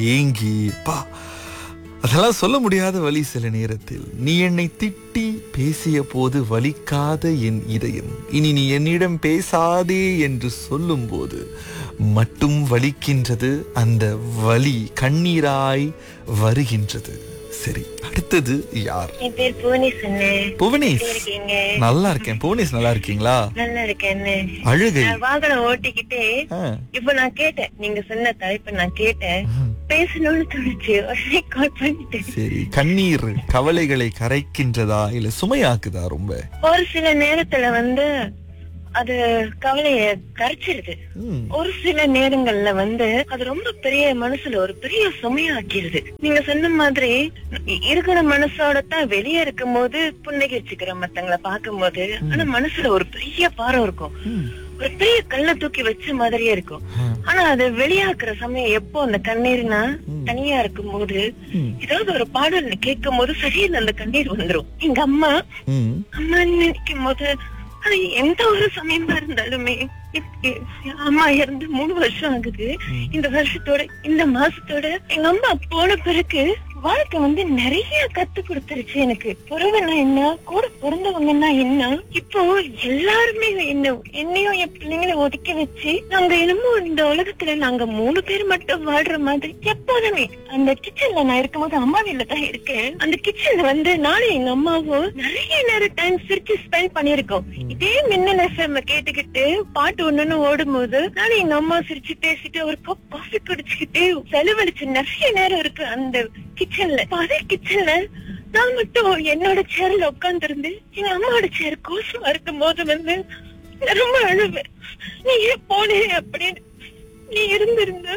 ஏங்கி பா அதெல்லாம் சொல்ல முடியாத வலி சில நேரத்தில் நீ என்னை திட்டி பேசிய போது வலிக்காத என் இதயம் இனி நீ என்னிடம் பேசாதே என்று சொல்லும்போது மட்டும் வலிக்கின்றது அந்த வலி கண்ணீராய் வருகின்றது சரி அடுத்தது யார் என் பேர் புவனேஷ் அண்ணன் புவனேஷ் எப்படி இருக்கீங்க நல்லா இருக்கேன் புவனேஷ் நல்லா இருக்கீங்களா நல்லா இருக்கேன் அண்ணன் அழுகை நான் வாகனம் ஓட்டிக்கிட்டே ஆ, இப்ப நான் கேட்டேன் நீங்க சொன்ன தலைப்பை நான் கேட்டேன் ம். பேசணும்னு தோணுச்சு உடனே கால் பண்ணிட்டேன் சரி கண்ணீர் கவலைகளை கரைக்கின்றதா இல்ல சுமையாக்குதா ரொம்ப ஒரு சில நேரத்துல வந்து அது கவலைய கரைச்சிருது ம், ஒரு சில நேரங்கள்ல வந்து அது ரொம்ப பெரிய மனசுல ஒரு பெரிய சுமையாக்கிருது நீங்க சொன்ன மாதிரி இ- இருக்கிற மனசோட தான் வெளியே இருக்கும் போது புன்னகிச்சுக்கிறோம் மத்தவங்களை பார்க்கும் போது ஆனா மனசுல ஒரு பெரிய பாரம் இருக்கும் ம், ஒரு பெரிய கல்ல தூக்கி வச்ச மாதிரியே இருக்கும் ஆ, ஆனா அது வெளியாக்குற சமயம் எப்போ அந்த கண்ணீர்னா ம். தனியா இருக்கும் போது ம், ஏதாவது ஒரு பாடல் கேட்கும் போது சரியான அந்த கண்ணீர் வந்துரும் எங்க அம்மா ம், அம்மா நினைக்கும் போது அது எந்த ஒரு சமயமா இருந்தாலுமே இப்ப அம்மா இறந்து மூணு வருஷம் ஆகுது இந்த வருஷத்தோட இந்த மாசத்தோட எங்க அம்மா போன பிறகு வாழ்க்கை வந்து நிறைய கத்து கொடுத்துருச்சு எனக்கு உறவுன்னா என்ன கூட பிறந்தவங்கன்னா என்ன இப்போ எல்லாருமே என்ன என்னையும் என் பிள்ளைங்களை ஒதுக்கி வச்சு நாங்க என்னமோ இந்த உலகத்துல நாங்க மூணு பேர் மட்டும் வாழ்ற மாதிரி எப்போதுமே அந்த கிச்சன்ல நான் இருக்கும்போது அம்மா வீட்ல தான் இருக்கேன் அந்த கிச்சன்ல வந்து நானும் எங்க அம்மாவும் நிறைய நேரம் டைம் சிரிச்சு ஸ்பெண்ட் பண்ணிருக்கோம் இதே மின்னல் எஃப்எம் கேட்டுக்கிட்டு பாட்டு ஒண்ணுன்னு ஓடும்போது நானும் எங்க அம்மா சிரிச்சு பேசிட்டு ஒரு கப் காஃபி குடிச்சுக்கிட்டு செலவழிச்சு நிறைய நேரம் இருக்கு அந்த கிச்சன்ல அதே கிச்சன்ல நான் மட்டும் என்னோட சேர்ல உட்கார்ந்து இருந்து எங்க அம்மாவோட சேர் கோசமா இருக்கும் போது வந்து நான் ரொம்ப அழுவேன் நீ ஏன் போனே அப்படின்னு நீ இருந்திருந்த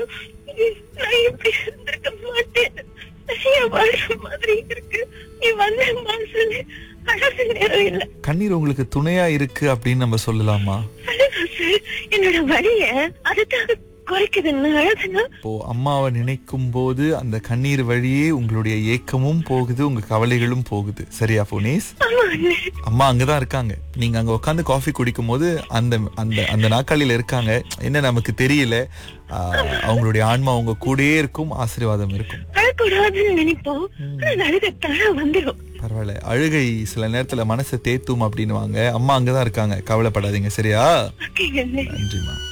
நான் இப்படி இருந்திருக்க மாட்டேன் நிறைய வாழ்ற மாதிரி இருக்கு நீ வந்த மனசுல அழகு நேரம் இல்ல கண்ணீர் உங்களுக்கு துணையா இருக்கு அப்படின்னு நம்ம சொல்லலாமா அழகா சார் என்னோட வழிய அதுதான் குறைக்குதுன்னு அழகுனா இப்போ அம்மாவை நினைக்கும் போது அந்த கண்ணீர் வழியே உங்களுடைய ஏக்கமும் போகுது உங்க கவலைகளும் போகுது சரியா புனேஷ் ஆமா அண்ணே. அம்மா அங்கதான் இருக்காங்க நீங்க அங்க உட்காந்து காஃபி குடிக்கும் போது அந்த அந்த அந்த நாற்காலியில இருக்காங்க என்ன நமக்கு தெரியல ஆஹ், அவங்களுடைய ஆன்மா உங்க கூடயே இருக்கும் ஆசீர்வாதம் இருக்கும் அழக்கூடாதுன்னு நினைப்போம் ஆனா அது அழுகத்தான வந்துடும் பரவாயில்ல அழுகை சில நேரத்துல மனசை தேத்தும் அப்படின்னுவாங்க அம்மா அங்கதான் இருக்காங்க கவலைப்படாதீங்க சரியா ஓகேங்க அண்ணே. நன்றிமா